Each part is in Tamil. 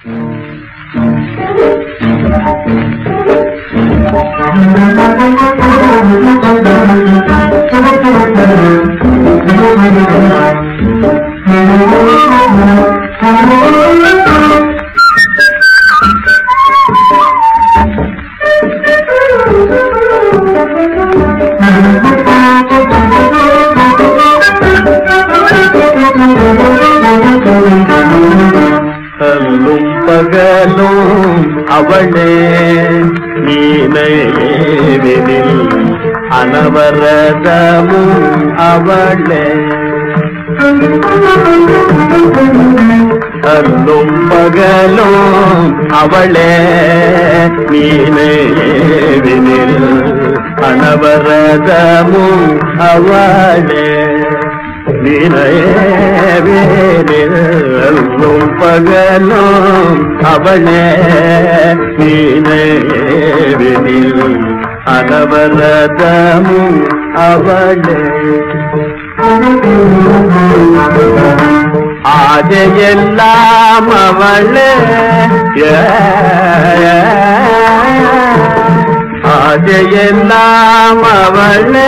அல்லும் பகலும் அவளே நீனைவினில் அனவரதமும் அவளே அல்லும் பகலும் அவளே நீனைவினில் அனவரதமும் அவளே நீனைவேலும் பகலும் அவளே நீனைவினில் அனவரதமும் அவளே ஆதையெல்லாம் அவளே ஆதையெல்லாம் அவளே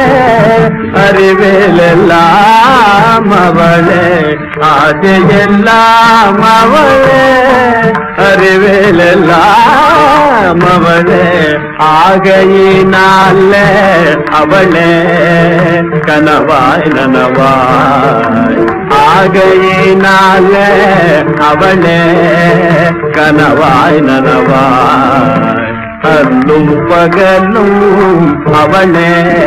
அறிவேலெல்லாம் அவளே ஆதையெல்லாம் அவளே அறிவேலெல்லாம் அவளே ஆகையினால அவளே கனவாய் நனவாய் ஆகையினால அவளே கனவாய் நனவாய் அல்லும் பகலும் அவளே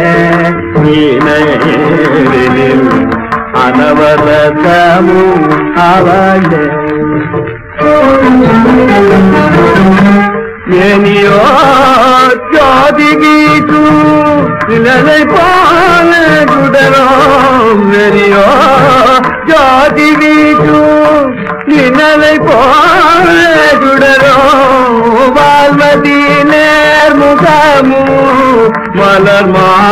நீனையில் அனவரதமும் அவளே ஏனியோ ஜோதி கீது நிழலை போல சுடரும் வெறியோ ஜோதி வீச்சு நிழலை போல சுடரும் வாழ்வதி நேர் முகமு மலர்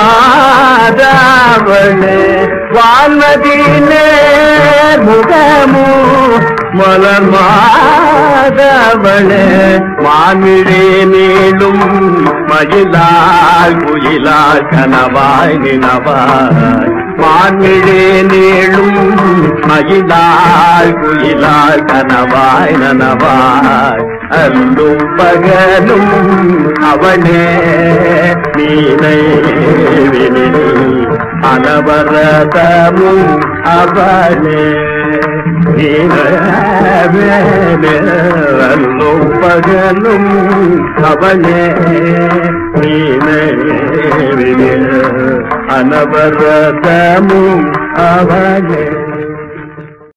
மாதாவளே வாழ்வதி நேர் முகமு மலர் மாதவளே மான்மிழே நீளும் மயிலால் குயிலால் கனவாய் நினவாய் மான்மிழே நீளும் மயிலால் குயிலால் கனவாய் நனவாய் அல்லும் பகலும் அவனே நீனை அனவரதமும் அவனே நீனும் பகலும் அவனே நீனே அனவரதமும் அவனே